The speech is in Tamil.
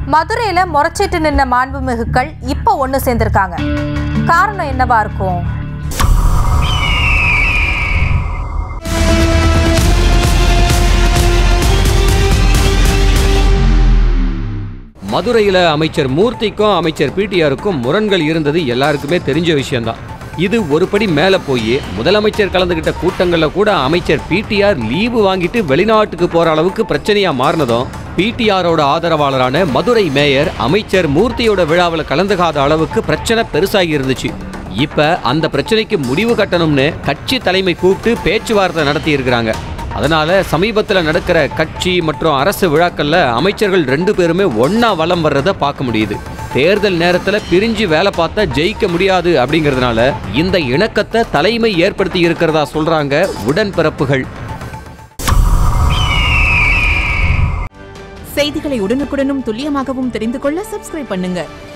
மதுரையில முறைச்சிட்டு நின்ன மாண்புமிகுக்கள் இப்போ ஒன்று சேர்ந்திருக்காங்க காரணம் என்னவா இருக்கும் மதுரையில் அமைச்சர் மூர்த்திக்கும் அமைச்சர் பிடிஆருக்கும் முரண்கள் இருந்தது எல்லாருக்குமே தெரிஞ்ச விஷயம்தான் இது ஒரு படி மேலே போய் முதலமைச்சர் கலந்துகிட்ட கூட்டங்களில் கூட அமைச்சர் பிடிஆர் லீவு வாங்கிட்டு வெளிநாட்டுக்கு போகிற அளவுக்கு பிரச்சனையாக மாறினதும் பிடிஆரோட ஆதரவாளரான மதுரை மேயர் அமைச்சர் மூர்த்தியோட விழாவில் கலந்துக்காத அளவுக்கு பிரச்சனை பெருசாகி இருந்துச்சு இப்போ அந்த பிரச்சனைக்கு முடிவு கட்டணும்னு கட்சி தலைமை கூப்பிட்டு பேச்சுவார்த்தை நடத்தி இருக்கிறாங்க அதனால சமீபத்தில் நடக்கிற கட்சி மற்றும் அரசு விழாக்கள்ல அமைச்சர்கள் ரெண்டு பேருமே ஒண்ணா வலம் வர்றத பார்க்க முடியுது தேர்தல் நேரத்துல பிரிஞ்சு வேலை பார்த்தா ஜெயிக்க முடியாது அப்படிங்கிறதுனால இந்த இணக்கத்தை தலைமை ஏற்படுத்தி இருக்கிறதா சொல்றாங்க உடன்பிறப்புகள் செய்திகளை உடனுக்குடனும் துல்லியமாகவும் தெரிந்து கொள்ள சப்ஸ்கிரைப் பண்ணுங்க